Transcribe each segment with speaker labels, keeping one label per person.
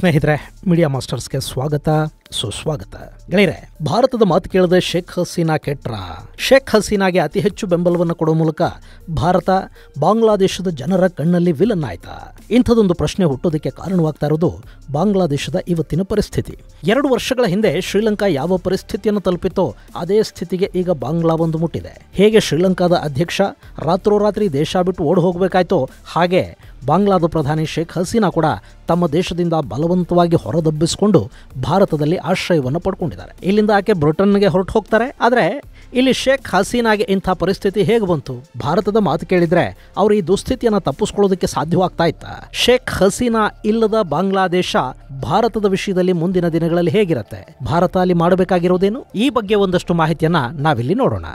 Speaker 1: ಸ್ನೇಹಿತರೆ ಮೀಡಿಯಾ ಮಾಸ್ಟರ್ಸ್ಗೆ ಸ್ವಾಗತ ಸುಸ್ವಾಗತ ಗೆಳೆಯರೆ ಭಾರತದ ಮಾತು ಕೇಳದೆ ಶೇಖ್ ಹಸೀನಾ ಕೆಟ್ರ ಶೇಖ್ ಹಸೀನಾಗೆ ಅತಿ ಹೆಚ್ಚು ಬೆಂಬಲವನ್ನು ಕೊಡುವ ಮೂಲಕ ಭಾರತ ಬಾಂಗ್ಲಾದೇಶದ ಜನರ ಕಣ್ಣಲ್ಲಿ ವಿಲನ್ ಆಯ್ತಾ ಇಂಥದೊಂದು ಪ್ರಶ್ನೆ ಹುಟ್ಟೋದಕ್ಕೆ ಕಾರಣವಾಗ್ತಾ ಇರೋದು ಬಾಂಗ್ಲಾದೇಶದ ಇವತ್ತಿನ ಪರಿಸ್ಥಿತಿ ಎರಡು ವರ್ಷಗಳ ಹಿಂದೆ ಶ್ರೀಲಂಕಾ ಯಾವ ಪರಿಸ್ಥಿತಿಯನ್ನು ತಲುಪಿತೋ ಅದೇ ಸ್ಥಿತಿಗೆ ಈಗ ಬಾಂಗ್ಲಾ ಒಂದು ಮುಟ್ಟಿದೆ ಹೇಗೆ ಶ್ರೀಲಂಕಾದ ಅಧ್ಯಕ್ಷ ರಾತ್ರೋರಾತ್ರಿ ದೇಶ ಬಿಟ್ಟು ಓಡಿ ಹೋಗಬೇಕಾಯ್ತೋ ಹಾಗೆ ಬಾಂಗ್ಲಾದ ಪ್ರಧಾನಿ ಶೇಖ್ ಹಸೀನಾ ಕೂಡ ತಮ್ಮ ದೇಶದಿಂದ ಬಲವಂತವಾಗಿ ಹೊರದಬ್ಬಿಸಿಕೊಂಡು ಭಾರತದಲ್ಲಿ ಆಶ್ರಯವನ್ನು ಪಡ್ಕೊಂಡಿದ್ದಾರೆ ಇಲ್ಲಿಂದ ಆಕೆ ಬ್ರಿಟನ್ಗೆ ಹೊರಟು ಹೋಗ್ತಾರೆ ಆದರೆ ಇಲ್ಲಿ ಶೇಖ್ ಹಸೀನಾಗೆ ಇಂಥ ಪರಿಸ್ಥಿತಿ ಹೇಗೆ ಬಂತು ಭಾರತದ ಮಾತು ಕೇಳಿದ್ರೆ ಅವರು ಈ ದುಸ್ಥಿತಿಯನ್ನು ತಪ್ಪಿಸ್ಕೊಳ್ಳೋದಕ್ಕೆ ಸಾಧ್ಯವಾಗ್ತಾ ಇತ್ತ ಶೇಖ್ ಹಸೀನಾ ಇಲ್ಲದ ಬಾಂಗ್ಲಾದೇಶ ಭಾರತದ ವಿಷಯದಲ್ಲಿ ಮುಂದಿನ ದಿನಗಳಲ್ಲಿ ಹೇಗಿರುತ್ತೆ ಭಾರತ ಅಲ್ಲಿ ಮಾಡಬೇಕಾಗಿರೋದೇನು ಈ ಬಗ್ಗೆ ಒಂದಷ್ಟು ಮಾಹಿತಿಯನ್ನ ನಾವಿಲ್ಲಿ ನೋಡೋಣ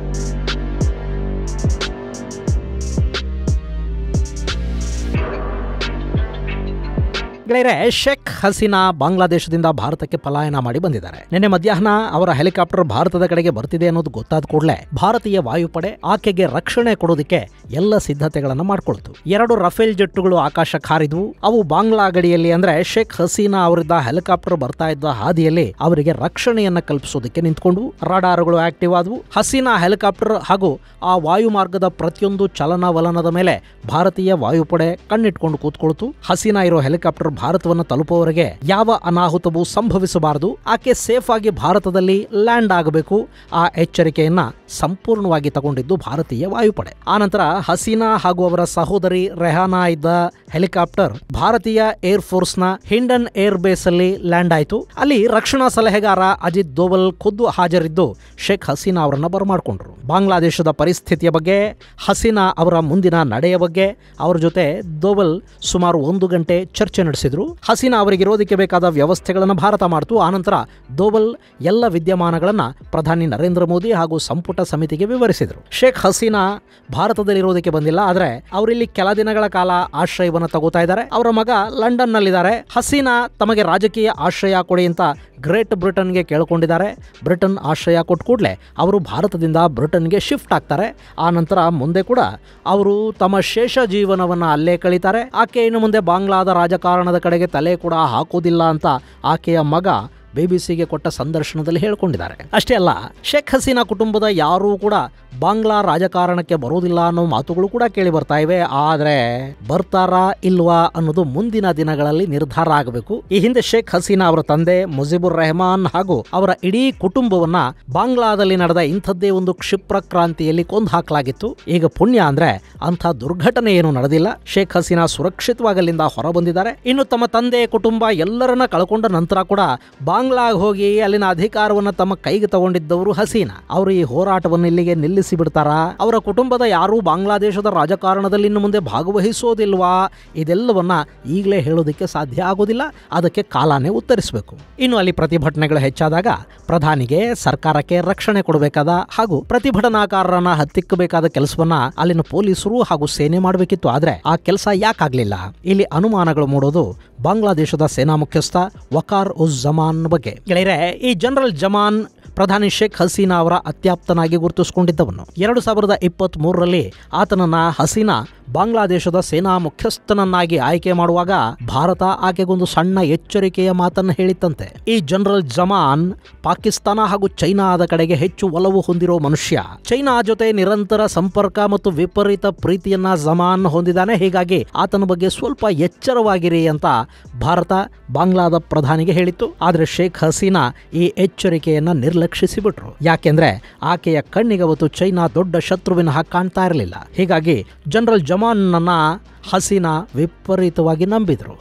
Speaker 1: ಗೆಳೆಯರೆ ಶೇಖ್ ಹಸೀನಾ ಬಾಂಗ್ಲಾದೇಶದಿಂದ ಭಾರತಕ್ಕೆ ಪಲಾಯನ ಮಾಡಿ ಬಂದಿದ್ದಾರೆ ನಿನ್ನೆ ಮಧ್ಯಾಹ್ನ ಅವರ ಹೆಲಿಕಾಪ್ಟರ್ ಭಾರತದ ಕಡೆಗೆ ಬರ್ತಿದೆ ಅನ್ನೋದು ಗೊತ್ತಾದ ಕೂಡಲೇ ಭಾರತೀಯ ವಾಯುಪಡೆ ಆಕೆಗೆ ರಕ್ಷಣೆ ಕೊಡೋದಕ್ಕೆ ಎಲ್ಲ ಸಿದ್ಧತೆಗಳನ್ನು ಮಾಡ್ಕೊಳ್ತು ಎರಡು ರಫೇಲ್ ಜೆಟ್ಟುಗಳು ಆಕಾಶಕ್ಕೆ ಹಾರಿದ್ವು ಅವು ಬಾಂಗ್ಲಾ ಗಡಿಯಲ್ಲಿ ಅಂದ್ರೆ ಶೇಖ್ ಹಸೀನಾ ಅವರಿದ್ದ ಹೆಲಿಕಾಪ್ಟರ್ ಬರ್ತಾ ಇದ್ದ ಹಾದಿಯಲ್ಲಿ ಅವರಿಗೆ ರಕ್ಷಣೆಯನ್ನ ಕಲ್ಪಿಸೋದಕ್ಕೆ ನಿಂತ್ಕೊಂಡು ರಾಡಾರ್ಗಳು ಆಕ್ಟಿವ್ ಆದವು ಹಸೀನಾ ಹೆಲಿಕಾಪ್ಟರ್ ಹಾಗೂ ಆ ವಾಯು ಮಾರ್ಗದ ಪ್ರತಿಯೊಂದು ಚಲನವಲನದ ಮೇಲೆ ಭಾರತೀಯ ವಾಯುಪಡೆ ಕಣ್ಣಿಟ್ಕೊಂಡು ಕೂತ್ಕೊಳ್ತು ಹಸೀನಾ ಇರೋ ಹೆಲಿಕಾಪ್ಟರ್ ಭಾರತವನ್ನು ತಲುಪುವವರೆಗೆ ಯಾವ ಅನಾಹುತವೂ ಸಂಭವಿಸಬಾರದು ಆಕೆ ಸೇಫ್ ಆಗಿ ಭಾರತದಲ್ಲಿ ಲ್ಯಾಂಡ್ ಆಗಬೇಕು ಆ ಎಚ್ಚರಿಕೆಯನ್ನ ಸಂಪೂರ್ಣವಾಗಿ ತಗೊಂಡಿದ್ದು ಭಾರತೀಯ ವಾಯುಪಡೆ ಆನಂತರ ಹಸೀನಾ ಹಾಗೂ ಅವರ ಸಹೋದರಿ ರೆಹಾನಾ ಇದ್ದ ಹೆಲಿಕಾಪ್ಟರ್ ಭಾರತೀಯ ಏರ್ ಫೋರ್ಸ್ ನ ಹಿಂಡನ್ ಏರ್ ಬೇಸ್ ಅಲ್ಲಿ ಲ್ಯಾಂಡ್ ಆಯಿತು ಅಲ್ಲಿ ರಕ್ಷಣಾ ಸಲಹೆಗಾರ ಅಜಿತ್ ದೋವಲ್ ಖುದ್ದು ಹಾಜರಿದ್ದು ಶೇಖ್ ಹಸೀನಾ ಅವರನ್ನ ಬರಮಾಡ್ಕೊಂಡ್ರು ಬಾಂಗ್ಲಾದೇಶದ ಪರಿಸ್ಥಿತಿಯ ಬಗ್ಗೆ ಹಸೀನಾ ಅವರ ಮುಂದಿನ ನಡೆಯ ಬಗ್ಗೆ ಅವರ ಜೊತೆ ದೋವಲ್ ಸುಮಾರು ಒಂದು ಗಂಟೆ ಚರ್ಚೆ ನಡೆಸಿದ್ರು ಹಸೀನಾ ಅವರಿಗೆ ಇರೋದಕ್ಕೆ ಬೇಕಾದ ವ್ಯವಸ್ಥೆಗಳನ್ನು ಭಾರತ ಮಾಡ್ತು ಆನಂತರ ದೋವಲ್ ಎಲ್ಲ ವಿದ್ಯಮಾನಗಳನ್ನ ಪ್ರಧಾನಿ ನರೇಂದ್ರ ಮೋದಿ ಹಾಗೂ ಸಂಪುಟ ಸಮಿತಿಗೆ ವಿವರಿಸಿದರು ಶೇಖ್ ಹಸೀನಾ ಭಾರತದಲ್ಲಿ ಇರೋದಕ್ಕೆ ಬಂದಿಲ್ಲ ಆದ್ರೆ ಅವರಿಲ್ಲಿ ಕೆಲ ದಿನಗಳ ಕಾಲ ಆಶ್ರಯವನ್ನು ತಗೋತಾ ಇದ್ದಾರೆ ಅವರ ಮಗ ಲಂಡನ್ ನಲ್ಲಿದ್ದಾರೆ ಹಸೀನಾ ತಮಗೆ ರಾಜಕೀಯ ಆಶ್ರಯ ಕೊಡಿ ಅಂತ ಗ್ರೇಟ್ ಬ್ರಿಟನ್ಗೆ ಕೇಳ್ಕೊಂಡಿದ್ದಾರೆ ಬ್ರಿಟನ್ ಆಶ್ರಯ ಕೊಟ್ಟ ಕೂಡಲೇ ಅವರು ಭಾರತದಿಂದ ಬ್ರಿಟನ್ಗೆ ಶಿಫ್ಟ್ ಆಗ್ತಾರೆ ಆ ನಂತರ ಮುಂದೆ ಕೂಡ ಅವರು ತಮ್ಮ ಶೇಷ ಜೀವನವನ್ನು ಅಲ್ಲೇ ಕಳೀತಾರೆ ಆಕೆ ಇನ್ನು ಮುಂದೆ ಬಾಂಗ್ಲಾದ ರಾಜಕಾರಣದ ಕಡೆಗೆ ತಲೆ ಕೂಡ ಹಾಕೋದಿಲ್ಲ ಅಂತ ಆಕೆಯ ಮಗ ಬಿಬಿಸಿಗೆ ಕೊಟ್ಟ ಸಂದರ್ಶನದಲ್ಲಿ ಹೇಳ್ಕೊಂಡಿದ್ದಾರೆ ಅಷ್ಟೇ ಅಲ್ಲ ಶೇಖ್ ಹಸೀನಾ ಕುಟುಂಬದ ಯಾರೂ ಕೂಡ ಬಾಂಗ್ಲಾ ರಾಜಕಾರಣಕ್ಕೆ ಬರೋದಿಲ್ಲ ಅನ್ನೋ ಮಾತುಗಳು ಕೂಡ ಕೇಳಿ ಬರ್ತಾ ಇವೆ ಆದ್ರೆ ಬರ್ತಾರಾ ಇಲ್ವಾ ಅನ್ನೋದು ಮುಂದಿನ ದಿನಗಳಲ್ಲಿ ನಿರ್ಧಾರ ಆಗಬೇಕು ಈ ಹಿಂದೆ ಶೇಖ್ ಹಸೀನಾ ಅವರ ತಂದೆ ಮುಜಿಬುರ್ ರೆಹಮಾನ್ ಹಾಗೂ ಅವರ ಇಡೀ ಕುಟುಂಬವನ್ನ ಬಾಂಗ್ಲಾದಲ್ಲಿ ನಡೆದ ಇಂಥದ್ದೇ ಒಂದು ಕ್ಷಿಪ್ರ ಕ್ರಾಂತಿಯಲ್ಲಿ ಕೊಂದು ಹಾಕಲಾಗಿತ್ತು ಈಗ ಪುಣ್ಯ ಅಂದ್ರೆ ಅಂಥ ದುರ್ಘಟನೆ ಏನು ನಡೆದಿಲ್ಲ ಶೇಖ್ ಹಸೀನಾ ಸುರಕ್ಷಿತವಾಗಿ ಅಲ್ಲಿಂದ ಹೊರಬಂದಿದ್ದಾರೆ ಇನ್ನು ತಮ್ಮ ತಂದೆ ಕುಟುಂಬ ಎಲ್ಲರನ್ನ ಕಳ್ಕೊಂಡ ನಂತರ ಕೂಡ ಬಾಂಗ್ಲಾಗ್ ಹೋಗಿ ಅಲ್ಲಿನ ಅಧಿಕಾರವನ್ನು ತಮ್ಮ ಕೈಗೆ ತಗೊಂಡಿದ್ದವರು ಹಸೀನಾ ಅವರು ಈ ಹೋರಾಟವನ್ನು ಇಲ್ಲಿಗೆ ನಿಲ್ಲಿಸಿ ಬಿಡ್ತಾರಾ ಅವರ ಕುಟುಂಬದ ಯಾರೂ ಬಾಂಗ್ಲಾದೇಶದ ರಾಜಕಾರಣದಲ್ಲಿ ಇನ್ನು ಮುಂದೆ ಭಾಗವಹಿಸೋದಿಲ್ವಾ ಇದೆಲ್ಲವನ್ನ ಈಗಲೇ ಹೇಳೋದಕ್ಕೆ ಸಾಧ್ಯ ಆಗೋದಿಲ್ಲ ಅದಕ್ಕೆ ಕಾಲಾನೇ ಉತ್ತರಿಸಬೇಕು ಇನ್ನು ಅಲ್ಲಿ ಪ್ರತಿಭಟನೆಗಳು ಹೆಚ್ಚಾದಾಗ ಪ್ರಧಾನಿಗೆ ಸರ್ಕಾರಕ್ಕೆ ರಕ್ಷಣೆ ಕೊಡಬೇಕಾದ ಹಾಗೂ ಪ್ರತಿಭಟನಾಕಾರರನ್ನ ಹತ್ತಿಕ್ಕಬೇಕಾದ ಕೆಲಸವನ್ನ ಅಲ್ಲಿನ ಪೊಲೀಸರು ಹಾಗೂ ಸೇನೆ ಮಾಡಬೇಕಿತ್ತು ಆದ್ರೆ ಆ ಕೆಲಸ ಯಾಕಾಗ್ಲಿಲ್ಲ ಇಲ್ಲಿ ಅನುಮಾನಗಳು ಮೂಡೋದು ಬಾಂಗ್ಲಾದೇಶದ ಸೇನಾ ಮುಖ್ಯಸ್ಥ ವಕಾರ್ ಉಸ್ ಜಮಾನ್ ಬಗ್ಗೆ ಗೆಳೆಯರೆ ಈ ಜನರಲ್ ಜಮಾನ್ ಪ್ರಧಾನಿ ಶೇಖ್ ಹಸೀನಾ ಅವರ ಅತ್ಯಾಪ್ತನಾಗಿ ಗುರುತಿಸಿಕೊಂಡಿದ್ದವನು ಎರಡು ಸಾವಿರದ ಇಪ್ಪತ್ತ್ ಮೂರರಲ್ಲಿ ಆತನನ್ನ ಹಸೀನಾ ಬಾಂಗ್ಲಾದೇಶದ ಸೇನಾ ಮುಖ್ಯಸ್ಥನನ್ನಾಗಿ ಆಯ್ಕೆ ಮಾಡುವಾಗ ಭಾರತ ಆಕೆಗೊಂದು ಸಣ್ಣ ಎಚ್ಚರಿಕೆಯ ಮಾತನ್ನು ಹೇಳಿತ್ತಂತೆ ಈ ಜನರಲ್ ಜಮಾನ್ ಪಾಕಿಸ್ತಾನ ಹಾಗೂ ಚೈನಾದ ಕಡೆಗೆ ಹೆಚ್ಚು ಒಲವು ಹೊಂದಿರೋ ಮನುಷ್ಯ ಚೈನಾ ಜೊತೆ ನಿರಂತರ ಸಂಪರ್ಕ ಮತ್ತು ವಿಪರೀತ ಪ್ರೀತಿಯನ್ನ ಜಮಾನ್ ಹೊಂದಿದ್ದಾನೆ ಹೀಗಾಗಿ ಆತನ ಬಗ್ಗೆ ಸ್ವಲ್ಪ ಎಚ್ಚರವಾಗಿರಿ ಅಂತ ಭಾರತ ಬಾಂಗ್ಲಾದ ಪ್ರಧಾನಿಗೆ ಹೇಳಿತ್ತು ಆದರೆ ಶೇಖ್ ಹಸೀನಾ ಈ ಎಚ್ಚರಿಕೆಯನ್ನ ನಿರ್ಲಕ್ಷಿಸಿ ಬಿಟ್ರು ಯಾಕೆಂದ್ರೆ ಆಕೆಯ ಕಣ್ಣಿಗೆ ಅವತ್ತು ಚೈನಾ ದೊಡ್ಡ ಶತ್ರುವಿನ ಹಾಗೆ ಕಾಣ್ತಾ ಇರಲಿಲ್ಲ ಹೀಗಾಗಿ ಜನರಲ್ ಜಮಾನ್ನನ್ನ ಹಸೀನಾ ವಿಪರೀತವಾಗಿ ನಂಬಿದ್ರು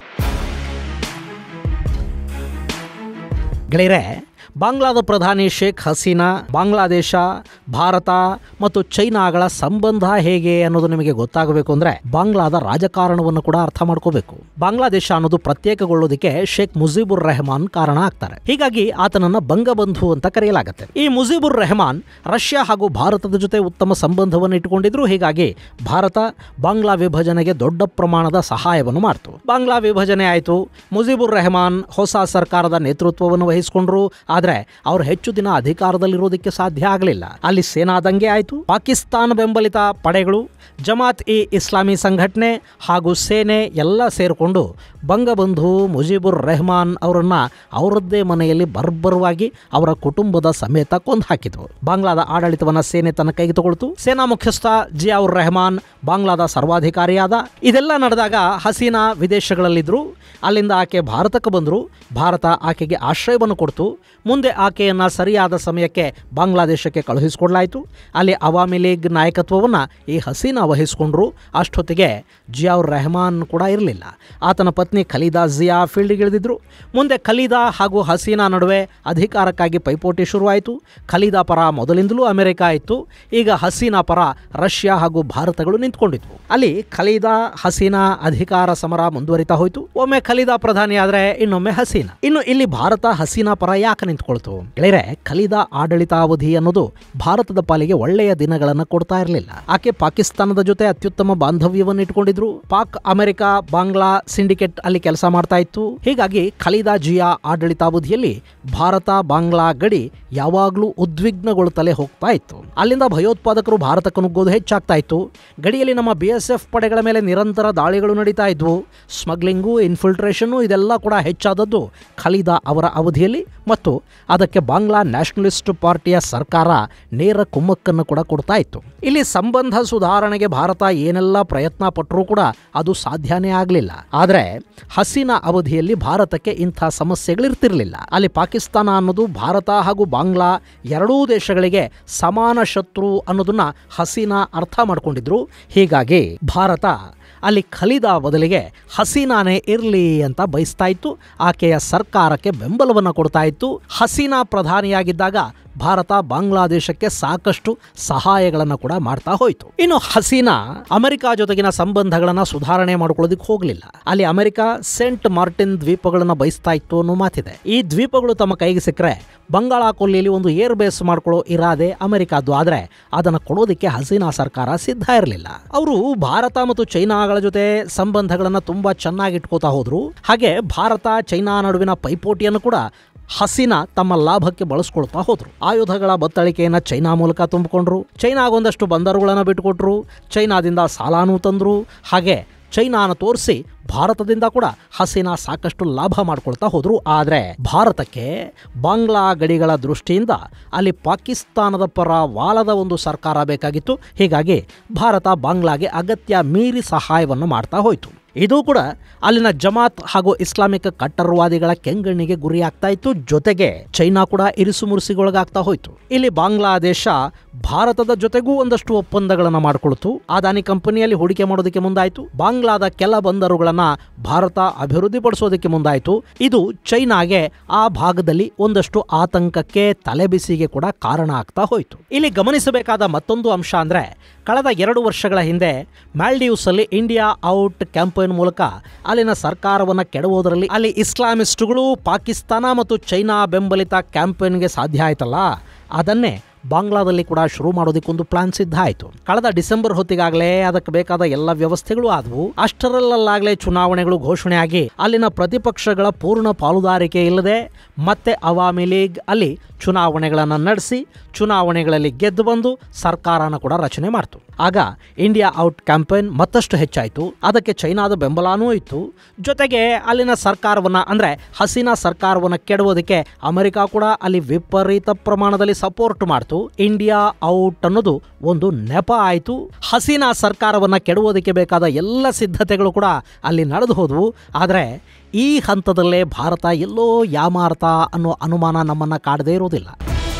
Speaker 1: ಗೆಳೆಯರೆ ಬಾಂಗ್ಲಾದ ಪ್ರಧಾನಿ ಶೇಖ್ ಹಸೀನಾ ಬಾಂಗ್ಲಾದೇಶ ಭಾರತ ಮತ್ತು ಚೈನಾಗಳ ಸಂಬಂಧ ಹೇಗೆ ಅನ್ನೋದು ನಿಮಗೆ ಗೊತ್ತಾಗಬೇಕು ಅಂದ್ರೆ ಬಾಂಗ್ಲಾದ ರಾಜಕಾರಣವನ್ನು ಕೂಡ ಅರ್ಥ ಮಾಡ್ಕೋಬೇಕು ಬಾಂಗ್ಲಾದೇಶ ಅನ್ನೋದು ಪ್ರತ್ಯೇಕಗೊಳ್ಳೋದಕ್ಕೆ ಶೇಖ್ ಮುಜಿಬುರ್ ರೆಹಮಾನ್ ಕಾರಣ ಆಗ್ತಾರೆ ಹೀಗಾಗಿ ಆತನನ್ನ ಬಂಗಬಂಧು ಅಂತ ಕರೆಯಲಾಗುತ್ತೆ ಈ ಮುಜಿಬುರ್ ರೆಹಮಾನ್ ರಷ್ಯಾ ಹಾಗೂ ಭಾರತದ ಜೊತೆ ಉತ್ತಮ ಸಂಬಂಧವನ್ನು ಇಟ್ಟುಕೊಂಡಿದ್ರು ಹೀಗಾಗಿ ಭಾರತ ಬಾಂಗ್ಲಾ ವಿಭಜನೆಗೆ ದೊಡ್ಡ ಪ್ರಮಾಣದ ಸಹಾಯವನ್ನು ಮಾಡ್ತು ಬಾಂಗ್ಲಾ ವಿಭಜನೆ ಆಯಿತು ಮುಜಿಬುರ್ ರೆಹಮಾನ್ ಹೊಸ ಸರ್ಕಾರದ ನೇತೃತ್ವವನ್ನು ವಹಿಸಿಕೊಂಡ್ರು ಆದರೆ ಆದ್ರೆ ಅವ್ರು ಹೆಚ್ಚು ದಿನ ಅಧಿಕಾರದಲ್ಲಿರೋದಕ್ಕೆ ಸಾಧ್ಯ ಆಗಲಿಲ್ಲ ಅಲ್ಲಿ ಸೇನಾ ದಂಗೆ ಆಯಿತು ಪಾಕಿಸ್ತಾನ ಬೆಂಬಲಿತ ಪಡೆಗಳು ಜಮಾತ್ ಇ ಇಸ್ಲಾಮಿ ಸಂಘಟನೆ ಹಾಗೂ ಸೇನೆ ಎಲ್ಲ ಸೇರಿಕೊಂಡು ಬಂಗಬಂಧು ಮುಜೀಬುರ್ ರೆಹಮಾನ್ ಅವರನ್ನ ಅವರದ್ದೇ ಮನೆಯಲ್ಲಿ ಬರ್ಬರವಾಗಿ ಅವರ ಕುಟುಂಬದ ಸಮೇತ ಕೊಂದು ಹಾಕಿದ್ರು ಬಾಂಗ್ಲಾದ ಆಡಳಿತವನ್ನ ಸೇನೆ ತನ್ನ ಕೈಗೆ ತಗೊಳ್ತು ಸೇನಾ ಮುಖ್ಯಸ್ಥ ಜಿಯಾವುರ್ ರೆಹಮಾನ್ ಬಾಂಗ್ಲಾದ ಸರ್ವಾಧಿಕಾರಿಯಾದ ಇದೆಲ್ಲ ನಡೆದಾಗ ಹಸೀನಾ ವಿದೇಶಗಳಲ್ಲಿದ್ದರು ಅಲ್ಲಿಂದ ಆಕೆ ಭಾರತಕ್ಕೆ ಬಂದರು ಭಾರತ ಆಕೆಗೆ ಆಶ್ರಯವನ್ನು ಕೊಡ್ತು ಮುಂದೆ ಆಕೆಯನ್ನು ಸರಿಯಾದ ಸಮಯಕ್ಕೆ ಬಾಂಗ್ಲಾದೇಶಕ್ಕೆ ಕಳುಹಿಸಿಕೊಡ್ಲಾಯಿತು ಅಲ್ಲಿ ಅವಾಮಿ ಲೀಗ್ ನಾಯಕತ್ವವನ್ನು ಈ ಹಸೀನಾ ವಹಿಸಿಕೊಂಡ್ರು ಅಷ್ಟೊತ್ತಿಗೆ ಜಿಯಾವುರ್ ರೆಹಮಾನ್ ಕೂಡ ಇರಲಿಲ್ಲ ಆತನ ಪತ್ನಿ ಖಲೀದಾ ಜಿಯಾ ಫೀಲ್ಡ್ಗಿಳಿದಿದ್ರು ಮುಂದೆ ಖಲೀದಾ ಹಾಗೂ ಹಸೀನಾ ನಡುವೆ ಅಧಿಕಾರಕ್ಕಾಗಿ ಪೈಪೋಟಿ ಶುರುವಾಯಿತು ಖಲೀದಾ ಪರ ಮೊದಲಿಂದಲೂ ಅಮೆರಿಕ ಇತ್ತು ಈಗ ಹಸೀನಾ ಪರ ರಷ್ಯಾ ಹಾಗೂ ಭಾರತಗಳು ನಿಂತ್ಕೊಂಡಿದ್ವು ಅಲ್ಲಿ ಖಲೀದಾ ಹಸೀನಾ ಅಧಿಕಾರ ಸಮರ ಮುಂದುವರಿತಾ ಹೋಯಿತು ಒಮ್ಮೆ ಖಲೀದಾ ಪ್ರಧಾನಿ ಆದ್ರೆ ಇನ್ನೊಮ್ಮೆ ಹಸೀನಾ ಇನ್ನು ಇಲ್ಲಿ ಭಾರತ ಹಸೀನಾ ಪರ ಯಾಕೆ ನಿಂತ್ಕೊಳ್ತು ಗೆಳೆಯರೆ ಖಲೀದಾ ಆಡಳಿತಾವಧಿ ಅನ್ನೋದು ಭಾರತದ ಪಾಲಿಗೆ ಒಳ್ಳೆಯ ದಿನಗಳನ್ನು ಕೊಡ್ತಾ ಇರಲಿಲ್ಲ ಆಕೆ ಪಾಕಿಸ್ತಾನದ ಜೊತೆ ಅತ್ಯುತ್ತಮ ಬಾಂಧವ್ಯವನ್ನು ಇಟ್ಕೊಂಡಿದ್ರು ಪಾಕ್ ಅಮೆರಿಕ ಬಾಂಗ್ಲಾ ಸಿಂಡಿಕೇಟ್ ಅಲ್ಲಿ ಕೆಲಸ ಮಾಡ್ತಾ ಇತ್ತು ಹೀಗಾಗಿ ಖಲೀದಾ ಜಿಯಾ ಆಡಳಿತಾವಧಿಯಲ್ಲಿ ಭಾರತ ಬಾಂಗ್ಲಾ ಗಡಿ ಯಾವಾಗಲೂ ಉದ್ವಿಗ್ನಗೊಳ್ತಲೇ ಹೋಗ್ತಾ ಇತ್ತು ಅಲ್ಲಿಂದ ಭಯೋತ್ಪಾದಕರು ಭಾರತಕ್ಕೆ ನುಗ್ಗೋದು ಹೆಚ್ಚಾಗ್ತಾ ಇತ್ತು ಗಡಿಯಲ್ಲಿ ನಮ್ಮ ಬಿ ಎಸ್ ಎಫ್ ಪಡೆಗಳ ಮೇಲೆ ನಿರಂತರ ದಾಳಿಗಳು ನಡೀತಾ ಇದ್ವು ಸ್ಮಗ್ಲಿಂಗು ಇನ್ಫಿಲ್ಟ್ರೇಷನ್ನು ಇದೆಲ್ಲ ಕೂಡ ಹೆಚ್ಚಾದದ್ದು ಖಲೀದಾ ಅವರ ಅವಧಿಯಲ್ಲಿ ಮತ್ತು ಅದಕ್ಕೆ ಬಾಂಗ್ಲಾ ನ್ಯಾಷನಲಿಸ್ಟ್ ಪಾರ್ಟಿಯ ಸರ್ಕಾರ ನೇರ ಕುಮ್ಮಕ್ಕನ್ನು ಕೂಡ ಕೊಡ್ತಾ ಇತ್ತು ಇಲ್ಲಿ ಸಂಬಂಧ ಸುಧಾರಣೆಗೆ ಭಾರತ ಏನೆಲ್ಲ ಪ್ರಯತ್ನ ಪಟ್ಟರೂ ಕೂಡ ಅದು ಸಾಧ್ಯನೇ ಆಗಲಿಲ್ಲ ಆದರೆ ಹಸೀನಾ ಅವಧಿಯಲ್ಲಿ ಭಾರತಕ್ಕೆ ಇಂಥ ಸಮಸ್ಯೆಗಳಿರ್ತಿರ್ಲಿಲ್ಲ ಅಲ್ಲಿ ಪಾಕಿಸ್ತಾನ ಅನ್ನೋದು ಭಾರತ ಹಾಗೂ ಬಾಂಗ್ಲಾ ಎರಡೂ ದೇಶಗಳಿಗೆ ಸಮಾನ ಶತ್ರು ಅನ್ನೋದನ್ನ ಹಸೀನಾ ಅರ್ಥ ಮಾಡ್ಕೊಂಡಿದ್ರು ಹೀಗಾಗಿ ಭಾರತ ಅಲ್ಲಿ ಖಲೀದಾ ಬದಲಿಗೆ ಹಸೀನಾನೇ ಇರಲಿ ಅಂತ ಬಯಸ್ತಾ ಇತ್ತು ಆಕೆಯ ಸರ್ಕಾರಕ್ಕೆ ಬೆಂಬಲವನ್ನು ಕೊಡ್ತಾ ಇತ್ತು ಹಸೀನಾ ಪ್ರಧಾನಿಯಾಗಿದ್ದಾಗ ಭಾರತ ಬಾಂಗ್ಲಾದೇಶಕ್ಕೆ ಸಾಕಷ್ಟು ಸಹಾಯಗಳನ್ನು ಕೂಡ ಮಾಡ್ತಾ ಹೋಯಿತು ಇನ್ನು ಹಸೀನಾ ಅಮೆರಿಕ ಜೊತೆಗಿನ ಸಂಬಂಧಗಳನ್ನು ಸುಧಾರಣೆ ಮಾಡ್ಕೊಳ್ಳೋದಕ್ಕೆ ಹೋಗಲಿಲ್ಲ ಅಲ್ಲಿ ಅಮೆರಿಕ ಸೆಂಟ್ ಮಾರ್ಟಿನ್ ದ್ವೀಪಗಳನ್ನು ಬಯಸ್ತಾ ಇತ್ತು ಅನ್ನೋ ಮಾತಿದೆ ಈ ದ್ವೀಪಗಳು ತಮ್ಮ ಕೈಗೆ ಸಿಕ್ಕರೆ ಬಂಗಾಳ ಕೊಲ್ಲಿಯಲ್ಲಿ ಒಂದು ಏರ್ ಬೇಸ್ ಮಾಡ್ಕೊಳ್ಳೋ ಇರಾದೆ ಅಮೆರಿಕದ್ದು ಆದರೆ ಅದನ್ನು ಕೊಡೋದಕ್ಕೆ ಹಸೀನಾ ಸರ್ಕಾರ ಸಿದ್ಧ ಇರಲಿಲ್ಲ ಅವರು ಭಾರತ ಮತ್ತು ಚೈನಾಗಳ ಜೊತೆ ಸಂಬಂಧಗಳನ್ನು ತುಂಬಾ ಚೆನ್ನಾಗಿ ಇಟ್ಕೋತಾ ಹೋದ್ರು ಹಾಗೆ ಭಾರತ ಚೈನಾ ನಡುವಿನ ಪೈಪೋಟಿಯನ್ನು ಕೂಡ ಹಸೀನಾ ತಮ್ಮ ಲಾಭಕ್ಕೆ ಬಳಸ್ಕೊಳ್ತಾ ಹೋದ್ರು ಆಯುಧಗಳ ಬತ್ತಳಿಕೆಯನ್ನು ಚೈನಾ ಮೂಲಕ ತುಂಬಿಕೊಂಡ್ರು ಚೈನಾಗೊಂದಷ್ಟು ಬಂದರುಗಳನ್ನು ಬಿಟ್ಟುಕೊಟ್ರು ಚೈನಾದಿಂದ ಸಾಲಾನೂ ತಂದ್ರು ಹಾಗೆ ಚೈನಾನ ತೋರಿಸಿ ಭಾರತದಿಂದ ಕೂಡ ಹಸೀನಾ ಸಾಕಷ್ಟು ಲಾಭ ಮಾಡ್ಕೊಳ್ತಾ ಹೋದ್ರು ಆದರೆ ಭಾರತಕ್ಕೆ ಬಾಂಗ್ಲಾ ಗಡಿಗಳ ದೃಷ್ಟಿಯಿಂದ ಅಲ್ಲಿ ಪಾಕಿಸ್ತಾನದ ಪರ ವಾಲದ ಒಂದು ಸರ್ಕಾರ ಬೇಕಾಗಿತ್ತು ಹೀಗಾಗಿ ಭಾರತ ಬಾಂಗ್ಲಾಗೆ ಅಗತ್ಯ ಮೀರಿ ಸಹಾಯವನ್ನು ಮಾಡ್ತಾ ಹೋಯಿತು ಇದು ಕೂಡ ಅಲ್ಲಿನ ಜಮಾತ್ ಹಾಗೂ ಇಸ್ಲಾಮಿಕ್ ಕಟ್ಟರ್ವಾದಿಗಳ ಕೆಂಗಣ್ಣಿಗೆ ಗುರಿಯಾಗ್ತಾ ಇತ್ತು ಜೊತೆಗೆ ಚೈನಾ ಕೂಡ ಇರಿಸು ಮುರುಸಿಗೊಳಗಾಗ್ತಾ ಹೋಯಿತು ಇಲ್ಲಿ ಬಾಂಗ್ಲಾದೇಶ ಭಾರತದ ಜೊತೆಗೂ ಒಂದಷ್ಟು ಒಪ್ಪಂದಗಳನ್ನು ಮಾಡಿಕೊಳ್ತು ಅದಾನಿ ಕಂಪನಿಯಲ್ಲಿ ಹೂಡಿಕೆ ಮಾಡೋದಕ್ಕೆ ಮುಂದಾಯಿತು ಬಾಂಗ್ಲಾದ ಕೆಲ ಬಂದರುಗಳನ್ನ ಭಾರತ ಅಭಿವೃದ್ಧಿಪಡಿಸೋದಕ್ಕೆ ಮುಂದಾಯಿತು ಇದು ಚೈನಾಗೆ ಆ ಭಾಗದಲ್ಲಿ ಒಂದಷ್ಟು ಆತಂಕಕ್ಕೆ ತಲೆಬಿಸಿಗೆ ಕೂಡ ಕಾರಣ ಆಗ್ತಾ ಹೋಯಿತು ಇಲ್ಲಿ ಗಮನಿಸಬೇಕಾದ ಮತ್ತೊಂದು ಅಂಶ ಅಂದ್ರೆ ಕಳೆದ ಎರಡು ವರ್ಷಗಳ ಹಿಂದೆ ಮಾಲ್ಡೀವ್ಸ್ ಅಲ್ಲಿ ಇಂಡಿಯಾ ಔಟ್ ಕ್ಯಾಂಪೇನ್ ಮೂಲಕ ಅಲ್ಲಿನ ಸರ್ಕಾರವನ್ನು ಕೆಡವುವುದರಲ್ಲಿ ಅಲ್ಲಿ ಇಸ್ಲಾಮಿಸ್ಟ್ಗಳು ಪಾಕಿಸ್ತಾನ ಮತ್ತು ಚೈನಾ ಬೆಂಬಲಿತ ಕ್ಯಾಂಪೇನ್ಗೆ ಸಾಧ್ಯ ಆಯ್ತಲ್ಲ ಅದನ್ನೇ ಬಾಂಗ್ಲಾದಲ್ಲಿ ಕೂಡ ಶುರು ಮಾಡೋದಕ್ಕೊಂದು ಪ್ಲಾನ್ ಸಿದ್ಧ ಆಯಿತು ಕಳೆದ ಡಿಸೆಂಬರ್ ಹೊತ್ತಿಗಾಗಲೇ ಅದಕ್ಕೆ ಬೇಕಾದ ಎಲ್ಲ ವ್ಯವಸ್ಥೆಗಳು ಆದವು ಅಷ್ಟರಲ್ಲಾಗಲೇ ಚುನಾವಣೆಗಳು ಘೋಷಣೆಯಾಗಿ ಅಲ್ಲಿನ ಪ್ರತಿಪಕ್ಷಗಳ ಪೂರ್ಣ ಪಾಲುದಾರಿಕೆ ಇಲ್ಲದೆ ಮತ್ತೆ ಅವಾಮಿ ಲೀಗ್ ಅಲ್ಲಿ ಚುನಾವಣೆಗಳನ್ನು ನಡೆಸಿ ಚುನಾವಣೆಗಳಲ್ಲಿ ಗೆದ್ದು ಬಂದು ಸರ್ಕಾರನ ಕೂಡ ರಚನೆ ಮಾಡ್ತು ಆಗ ಇಂಡಿಯಾ ಔಟ್ ಕ್ಯಾಂಪೇನ್ ಮತ್ತಷ್ಟು ಹೆಚ್ಚಾಯಿತು ಅದಕ್ಕೆ ಚೈನಾದ ಬೆಂಬಲನೂ ಇತ್ತು ಜೊತೆಗೆ ಅಲ್ಲಿನ ಸರ್ಕಾರವನ್ನ ಅಂದ್ರೆ ಹಸೀನಾ ಸರ್ಕಾರವನ್ನ ಕೆಡವೋದಕ್ಕೆ ಅಮೆರಿಕ ಕೂಡ ಅಲ್ಲಿ ವಿಪರೀತ ಪ್ರಮಾಣದಲ್ಲಿ ಸಪೋರ್ಟ್ ಮಾಡ್ತು ಇಂಡಿಯಾ ಔಟ್ ಅನ್ನೋದು ಒಂದು ನೆಪ ಆಯಿತು ಹಸೀನಾ ಸರ್ಕಾರವನ್ನ ಕೆಡವೋದಕ್ಕೆ ಬೇಕಾದ ಎಲ್ಲ ಸಿದ್ಧತೆಗಳು ಕೂಡ ಅಲ್ಲಿ ನಡೆದು ಹೋದವು ಆದರೆ ಈ ಹಂತದಲ್ಲೇ ಭಾರತ ಎಲ್ಲೋ ಯಾಮಾರ್ಥ ಅನ್ನೋ ಅನುಮಾನ ನಮ್ಮನ್ನ ಕಾಡದೇ ಇರೋದಿಲ್ಲ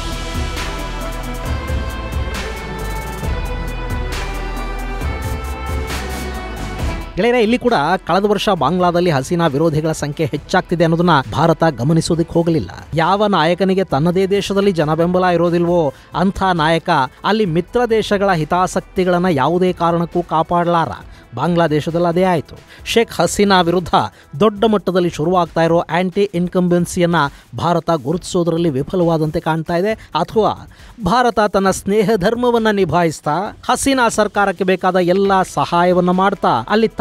Speaker 1: ಗೆಳೆಯರೆ ಇಲ್ಲಿ ಕೂಡ ಕಳೆದ ವರ್ಷ ಬಾಂಗ್ಲಾದಲ್ಲಿ ಹಸೀನಾ ವಿರೋಧಿಗಳ ಸಂಖ್ಯೆ ಹೆಚ್ಚಾಗ್ತಿದೆ ಅನ್ನೋದನ್ನ ಭಾರತ ಗಮನಿಸೋದಕ್ಕೆ ಹೋಗಲಿಲ್ಲ ಯಾವ ನಾಯಕನಿಗೆ ತನ್ನದೇ ದೇಶದಲ್ಲಿ ಜನ ಬೆಂಬಲ ಇರೋದಿಲ್ವೋ ಅಂಥ ನಾಯಕ ಅಲ್ಲಿ ಮಿತ್ರ ದೇಶಗಳ ಹಿತಾಸಕ್ತಿಗಳನ್ನ ಯಾವುದೇ ಕಾರಣಕ್ಕೂ ಕಾಪಾಡಲಾರ ಬಾಂಗ್ಲಾದೇಶದಲ್ಲಿ ಅದೇ ಆಯಿತು ಶೇಖ್ ಹಸೀನಾ ವಿರುದ್ಧ ದೊಡ್ಡ ಮಟ್ಟದಲ್ಲಿ ಶುರುವಾಗ್ತಾ ಇರೋ ಆಂಟಿ ಇನ್ಕಂಬೆನ್ಸಿಯನ್ನ ಭಾರತ ಗುರುತಿಸೋದರಲ್ಲಿ ವಿಫಲವಾದಂತೆ ಕಾಣ್ತಾ ಇದೆ ಅಥವಾ ಭಾರತ ತನ್ನ ಸ್ನೇಹ ಧರ್ಮವನ್ನ ನಿಭಾಯಿಸ್ತಾ ಹಸೀನಾ ಸರ್ಕಾರಕ್ಕೆ ಬೇಕಾದ ಎಲ್ಲ ಸಹಾಯವನ್ನ ಮಾಡ್ತಾ ಅಲ್ಲಿ ತನ್ನ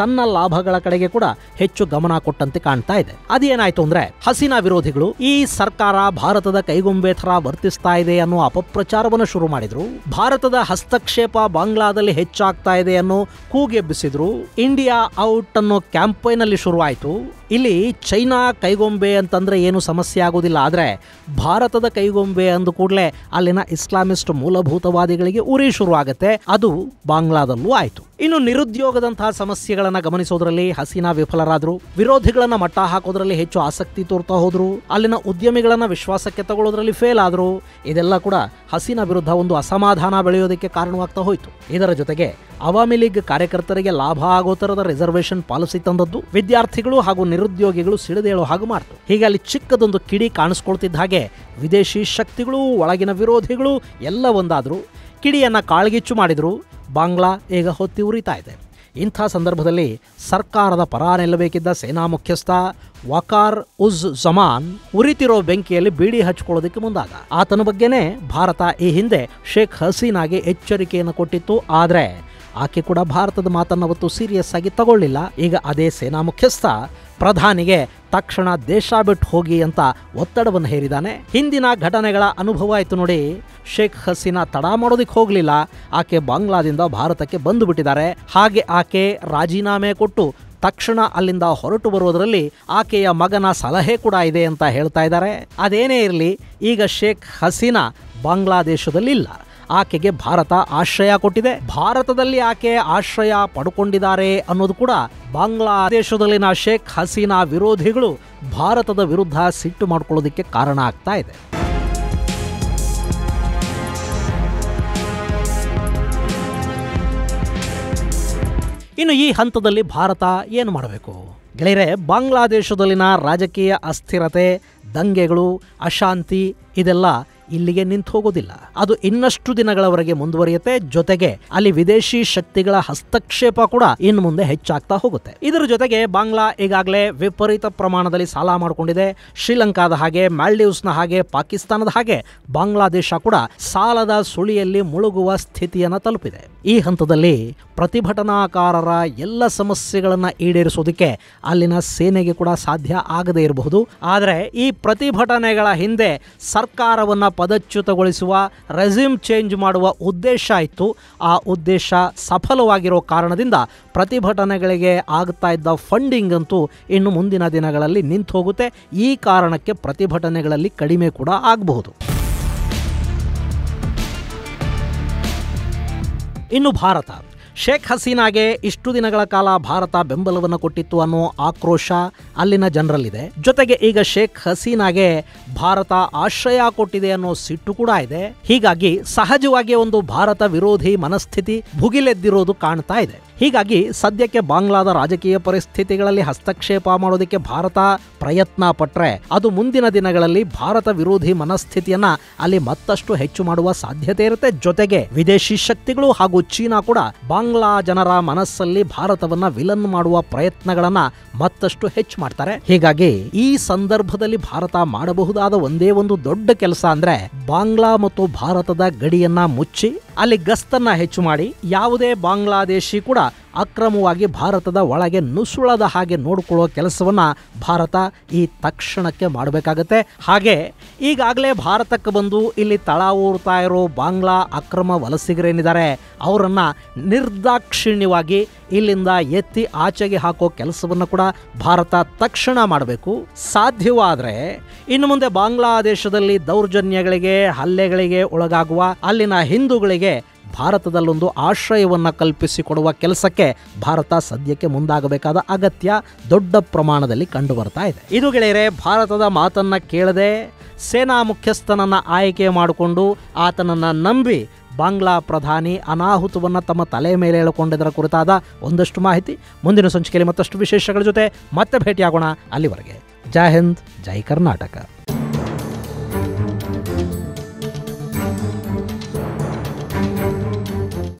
Speaker 1: ತನ್ನ ಲಾಭಗಳ ಕಡೆಗೆ ಕೂಡ ಹೆಚ್ಚು ಗಮನ ಕೊಟ್ಟಂತೆ ಕಾಣ್ತಾ ಇದೆ ಅದೇನಾಯ್ತು ಅಂದ್ರೆ ಹಸೀನಾ ವಿರೋಧಿಗಳು ಈ ಸರ್ಕಾರ ಭಾರತದ ಕೈಗೊಂಬೆ ತರ ವರ್ತಿಸ್ತಾ ಇದೆ ಅನ್ನೋ ಅಪಪ್ರಚಾರವನ್ನು ಶುರು ಮಾಡಿದ್ರು ಭಾರತದ ಹಸ್ತಕ್ಷೇಪ ಬಾಂಗ್ಲಾದಲ್ಲಿ ಹೆಚ್ಚಾಗ್ತಾ ಇದೆ ಅನ್ನೋ ಕೂಗೆಬ್ಬಿಸಿದ್ರು ಇಂಡಿಯಾ ಔಟ್ ಅನ್ನೋ ಕ್ಯಾಂಪೈನ್ ಅಲ್ಲಿ ಶುರುವಾಯಿತು ಇಲ್ಲಿ ಚೈನಾ ಕೈಗೊಂಬೆ ಅಂತಂದ್ರೆ ಏನು ಸಮಸ್ಯೆ ಆಗೋದಿಲ್ಲ ಆದ್ರೆ ಭಾರತದ ಕೈಗೊಂಬೆ ಅಂದ ಕೂಡಲೇ ಅಲ್ಲಿನ ಇಸ್ಲಾಮಿಸ್ಟ್ ಮೂಲಭೂತವಾದಿಗಳಿಗೆ ಉರಿ ಶುರುವಾಗುತ್ತೆ ಅದು ಬಾಂಗ್ಲಾದಲ್ಲೂ ಆಯಿತು ಇನ್ನು ನಿರುದ್ಯೋಗದಂತಹ ಸಮಸ್ಯೆಗಳನ್ನ ಗಮನಿಸೋದ್ರಲ್ಲಿ ಹಸೀನಾ ವಿಫಲರಾದ್ರು ವಿರೋಧಿಗಳನ್ನ ಮಟ್ಟ ಹಾಕೋದ್ರಲ್ಲಿ ಹೆಚ್ಚು ಆಸಕ್ತಿ ತೋರ್ತಾ ಹೋದ್ರು ಅಲ್ಲಿನ ಉದ್ಯಮಿಗಳನ್ನ ವಿಶ್ವಾಸಕ್ಕೆ ತಗೊಳ್ಳೋದ್ರಲ್ಲಿ ಫೇಲ್ ಆದ್ರು ಇದೆಲ್ಲ ಕೂಡ ಹಸೀನಾ ವಿರುದ್ಧ ಒಂದು ಅಸಮಾಧಾನ ಬೆಳೆಯೋದಕ್ಕೆ ಕಾರಣವಾಗ್ತಾ ಹೋಯ್ತು ಇದರ ಜೊತೆಗೆ ಅವಾಮಿ ಲೀಗ್ ಕಾರ್ಯಕರ್ತರಿಗೆ ಲಾಭ ಆಗೋ ತರದ ರಿಸರ್ವೇಶನ್ ಪಾಲಿಸಿ ತಂದದ್ದು ವಿದ್ಯಾರ್ಥಿಗಳು ಹಾಗೂ ನಿರುದ್ಯೋಗಿಗಳು ಸಿಡಿದೇಳೋ ಹಾಗೆ ಮಾಡ್ತು ಹೀಗೆ ಅಲ್ಲಿ ಚಿಕ್ಕದೊಂದು ಕಿಡಿ ಕಾಣಿಸ್ಕೊಳ್ತಿದ್ದ ಹಾಗೆ ವಿದೇಶಿ ಶಕ್ತಿಗಳು ಒಳಗಿನ ವಿರೋಧಿಗಳು ಎಲ್ಲ ಒಂದಾದ್ರು ಕಿಡಿಯನ್ನ ಕಾಳ್ಗಿಚ್ಚು ಮಾಡಿದ್ರು ಬಾಂಗ್ಲಾ ಈಗ ಹೊತ್ತಿ ಉರಿತಾ ಇದೆ ಇಂಥ ಸಂದರ್ಭದಲ್ಲಿ ಸರ್ಕಾರದ ಪರ ನಿಲ್ಲಬೇಕಿದ್ದ ಸೇನಾ ಮುಖ್ಯಸ್ಥ ವಕಾರ್ ಉಜ್ ಜಮಾನ್ ಉರಿತಿರೋ ಬೆಂಕಿಯಲ್ಲಿ ಬೀಡಿ ಹಚ್ಕೊಳ್ಳೋದಕ್ಕೆ ಮುಂದಾದ ಆತನ ಬಗ್ಗೆನೇ ಭಾರತ ಈ ಹಿಂದೆ ಶೇಖ್ ಹಸೀನಾಗೆ ಎಚ್ಚರಿಕೆಯನ್ನು ಕೊಟ್ಟಿತ್ತು ಆದರೆ ಆಕೆ ಕೂಡ ಭಾರತದ ಮಾತನ್ನು ಅವತ್ತು ಸೀರಿಯಸ್ ಆಗಿ ತಗೊಳ್ಳಿಲ್ಲ ಈಗ ಅದೇ ಸೇನಾ ಮುಖ್ಯಸ್ಥ ಪ್ರಧಾನಿಗೆ ತಕ್ಷಣ ದೇಶ ಬಿಟ್ಟು ಹೋಗಿ ಅಂತ ಒತ್ತಡವನ್ನು ಹೇರಿದ್ದಾನೆ ಹಿಂದಿನ ಘಟನೆಗಳ ಅನುಭವ ಆಯ್ತು ನೋಡಿ ಶೇಖ್ ಹಸೀನಾ ತಡ ಮಾಡೋದಕ್ಕೆ ಹೋಗಲಿಲ್ಲ ಆಕೆ ಬಾಂಗ್ಲಾದಿಂದ ಭಾರತಕ್ಕೆ ಬಂದು ಬಿಟ್ಟಿದ್ದಾರೆ ಹಾಗೆ ಆಕೆ ರಾಜೀನಾಮೆ ಕೊಟ್ಟು ತಕ್ಷಣ ಅಲ್ಲಿಂದ ಹೊರಟು ಬರೋದರಲ್ಲಿ ಆಕೆಯ ಮಗನ ಸಲಹೆ ಕೂಡ ಇದೆ ಅಂತ ಹೇಳ್ತಾ ಇದ್ದಾರೆ ಅದೇನೇ ಇರಲಿ ಈಗ ಶೇಖ್ ಹಸೀನಾ ಬಾಂಗ್ಲಾದೇಶದಲ್ಲಿಲ್ಲ ಆಕೆಗೆ ಭಾರತ ಆಶ್ರಯ ಕೊಟ್ಟಿದೆ ಭಾರತದಲ್ಲಿ ಆಕೆ ಆಶ್ರಯ ಪಡ್ಕೊಂಡಿದ್ದಾರೆ ಅನ್ನೋದು ಕೂಡ ಬಾಂಗ್ಲಾದೇಶದಲ್ಲಿನ ಶೇಖ್ ಹಸೀನಾ ವಿರೋಧಿಗಳು ಭಾರತದ ವಿರುದ್ಧ ಸಿಟ್ಟು ಮಾಡ್ಕೊಳ್ಳೋದಕ್ಕೆ ಕಾರಣ ಆಗ್ತಾ ಇದೆ ಇನ್ನು ಈ ಹಂತದಲ್ಲಿ ಭಾರತ ಏನು ಮಾಡಬೇಕು ಗೆಳೆಯರೆ ಬಾಂಗ್ಲಾದೇಶದಲ್ಲಿನ ರಾಜಕೀಯ ಅಸ್ಥಿರತೆ ದಂಗೆಗಳು ಅಶಾಂತಿ ಇದೆಲ್ಲ ಇಲ್ಲಿಗೆ ನಿಂತು ಹೋಗೋದಿಲ್ಲ ಅದು ಇನ್ನಷ್ಟು ದಿನಗಳವರೆಗೆ ಮುಂದುವರಿಯುತ್ತೆ ಜೊತೆಗೆ ಅಲ್ಲಿ ವಿದೇಶಿ ಶಕ್ತಿಗಳ ಹಸ್ತಕ್ಷೇಪ ಕೂಡ ಇನ್ನು ಮುಂದೆ ಹೆಚ್ಚಾಗ್ತಾ ಹೋಗುತ್ತೆ ಇದರ ಜೊತೆಗೆ ಬಾಂಗ್ಲಾ ಈಗಾಗಲೇ ವಿಪರೀತ ಪ್ರಮಾಣದಲ್ಲಿ ಸಾಲ ಮಾಡಿಕೊಂಡಿದೆ ಶ್ರೀಲಂಕಾದ ಹಾಗೆ ಮಾಲ್ಡೀವ್ಸ್ನ ಹಾಗೆ ಪಾಕಿಸ್ತಾನದ ಹಾಗೆ ಬಾಂಗ್ಲಾದೇಶ ಕೂಡ ಸಾಲದ ಸುಳಿಯಲ್ಲಿ ಮುಳುಗುವ ಸ್ಥಿತಿಯನ್ನು ತಲುಪಿದೆ ಈ ಹಂತದಲ್ಲಿ ಪ್ರತಿಭಟನಾಕಾರರ ಎಲ್ಲ ಸಮಸ್ಯೆಗಳನ್ನು ಈಡೇರಿಸೋದಕ್ಕೆ ಅಲ್ಲಿನ ಸೇನೆಗೆ ಕೂಡ ಸಾಧ್ಯ ಆಗದೇ ಇರಬಹುದು ಆದರೆ ಈ ಪ್ರತಿಭಟನೆಗಳ ಹಿಂದೆ ಸರ್ಕಾರವನ್ನ ಪದಚ್ಯುತಗೊಳಿಸುವ ರೆಸ್ಯೂಮ್ ಚೇಂಜ್ ಮಾಡುವ ಉದ್ದೇಶ ಇತ್ತು ಆ ಉದ್ದೇಶ ಸಫಲವಾಗಿರೋ ಕಾರಣದಿಂದ ಪ್ರತಿಭಟನೆಗಳಿಗೆ ಆಗ್ತಾ ಇದ್ದ ಫಂಡಿಂಗ್ ಅಂತೂ ಇನ್ನು ಮುಂದಿನ ದಿನಗಳಲ್ಲಿ ನಿಂತು ಹೋಗುತ್ತೆ ಈ ಕಾರಣಕ್ಕೆ ಪ್ರತಿಭಟನೆಗಳಲ್ಲಿ ಕಡಿಮೆ ಕೂಡ ಆಗಬಹುದು ಇನ್ನು ಭಾರತ ಶೇಖ್ ಹಸೀನಾಗೆ ಇಷ್ಟು ದಿನಗಳ ಕಾಲ ಭಾರತ ಬೆಂಬಲವನ್ನು ಕೊಟ್ಟಿತ್ತು ಅನ್ನೋ ಆಕ್ರೋಶ ಅಲ್ಲಿನ ಜನರಲ್ಲಿದೆ ಜೊತೆಗೆ ಈಗ ಶೇಖ್ ಹಸೀನಾಗೆ ಭಾರತ ಆಶ್ರಯ ಕೊಟ್ಟಿದೆ ಅನ್ನೋ ಸಿಟ್ಟು ಕೂಡ ಇದೆ ಹೀಗಾಗಿ ಸಹಜವಾಗಿ ಒಂದು ಭಾರತ ವಿರೋಧಿ ಮನಸ್ಥಿತಿ ಭುಗಿಲೆದ್ದಿರೋದು ಕಾಣ್ತಾ ಇದೆ ಹೀಗಾಗಿ ಸದ್ಯಕ್ಕೆ ಬಾಂಗ್ಲಾದ ರಾಜಕೀಯ ಪರಿಸ್ಥಿತಿಗಳಲ್ಲಿ ಹಸ್ತಕ್ಷೇಪ ಮಾಡೋದಕ್ಕೆ ಭಾರತ ಪ್ರಯತ್ನ ಪಟ್ರೆ ಅದು ಮುಂದಿನ ದಿನಗಳಲ್ಲಿ ಭಾರತ ವಿರೋಧಿ ಮನಸ್ಥಿತಿಯನ್ನ ಅಲ್ಲಿ ಮತ್ತಷ್ಟು ಹೆಚ್ಚು ಮಾಡುವ ಸಾಧ್ಯತೆ ಇರುತ್ತೆ ಜೊತೆಗೆ ವಿದೇಶಿ ಶಕ್ತಿಗಳು ಹಾಗೂ ಚೀನಾ ಕೂಡ ಬಾಂಗ್ಲಾ ಜನರ ಮನಸ್ಸಲ್ಲಿ ಭಾರತವನ್ನ ವಿಲನ್ ಮಾಡುವ ಪ್ರಯತ್ನಗಳನ್ನ ಮತ್ತಷ್ಟು ಹೆಚ್ಚು ಮಾಡ್ತಾರೆ ಹೀಗಾಗಿ ಈ ಸಂದರ್ಭದಲ್ಲಿ ಭಾರತ ಮಾಡಬಹುದಾದ ಒಂದೇ ಒಂದು ದೊಡ್ಡ ಕೆಲಸ ಅಂದ್ರೆ ಬಾಂಗ್ಲಾ ಮತ್ತು ಭಾರತದ ಗಡಿಯನ್ನ ಮುಚ್ಚಿ ಅಲ್ಲಿ ಗಸ್ತನ್ನ ಹೆಚ್ಚು ಮಾಡಿ ಯಾವುದೇ ಬಾಂಗ್ಲಾದೇಶಿ ಕೂಡ ಅಕ್ರಮವಾಗಿ ಭಾರತದ ಒಳಗೆ ನುಸುಳದ ಹಾಗೆ ನೋಡಿಕೊಳ್ಳುವ ಕೆಲಸವನ್ನ ಭಾರತ ಈ ತಕ್ಷಣಕ್ಕೆ ಮಾಡಬೇಕಾಗತ್ತೆ ಹಾಗೆ ಈಗಾಗಲೇ ಭಾರತಕ್ಕೆ ಬಂದು ಇಲ್ಲಿ ತಳ ಊರ್ತಾ ಇರೋ ಬಾಂಗ್ಲಾ ಅಕ್ರಮ ವಲಸಿಗರೇನಿದ್ದಾರೆ ಅವರನ್ನ ನಿರ್ದಾಕ್ಷಿಣ್ಯವಾಗಿ ಇಲ್ಲಿಂದ ಎತ್ತಿ ಆಚೆಗೆ ಹಾಕೋ ಕೆಲಸವನ್ನು ಕೂಡ ಭಾರತ ತಕ್ಷಣ ಮಾಡಬೇಕು ಸಾಧ್ಯವಾದರೆ ಇನ್ನು ಮುಂದೆ ಬಾಂಗ್ಲಾದೇಶದಲ್ಲಿ ದೌರ್ಜನ್ಯಗಳಿಗೆ ಹಲ್ಲೆಗಳಿಗೆ ಒಳಗಾಗುವ ಅಲ್ಲಿನ ಹಿಂದೂಗಳಿಗೆ ಭಾರತದಲ್ಲೊಂದು ಆಶ್ರಯವನ್ನ ಕಲ್ಪಿಸಿಕೊಡುವ ಕೆಲಸಕ್ಕೆ ಭಾರತ ಸದ್ಯಕ್ಕೆ ಮುಂದಾಗಬೇಕಾದ ಅಗತ್ಯ ದೊಡ್ಡ ಪ್ರಮಾಣದಲ್ಲಿ ಕಂಡು ಬರ್ತಾ ಇದೆ ಇದು ಗೆಳೆಯರೆ ಭಾರತದ ಮಾತನ್ನ ಕೇಳದೆ ಸೇನಾ ಮುಖ್ಯಸ್ಥನನ್ನ ಆಯ್ಕೆ ಮಾಡಿಕೊಂಡು ಆತನನ್ನ ನಂಬಿ ಬಾಂಗ್ಲಾ ಪ್ರಧಾನಿ ಅನಾಹುತವನ್ನು ತಮ್ಮ ತಲೆ ಮೇಲೆ ಎಳ್ಕೊಂಡಿದ್ದರ ಕುರಿತಾದ ಒಂದಷ್ಟು ಮಾಹಿತಿ ಮುಂದಿನ ಸಂಚಿಕೆಯಲ್ಲಿ ಮತ್ತಷ್ಟು ವಿಶೇಷಗಳ ಜೊತೆ ಮತ್ತೆ ಭೇಟಿಯಾಗೋಣ ಅಲ್ಲಿವರೆಗೆ ಜೈ ಹಿಂದ್ ಜೈ ಕರ್ನಾಟಕ